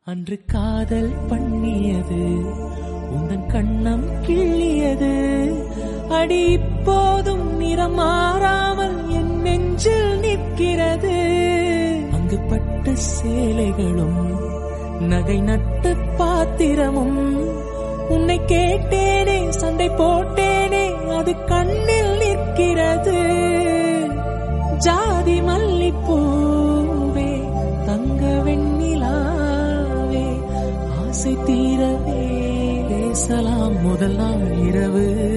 அன்று காதல் பண்ணியது உந்தன் கண்ணம் கிள்ளியது அடி இப்போதும் நிறம் மாறாமல் என் நெஞ்சில் நிற்கிறது அங்கு பட்டு சேலைகளும் நகை நட்டு பாத்திரமும் உன்னை கேட்டேனே சண்டை போட்டேனே அது கண்ணில் நிற்கிறது ஜாதி மல்லிப்பூவே தங்க வெண்ணிலாவே ஆசை தீரவே பேசலாம் முதல் நாள் இரவு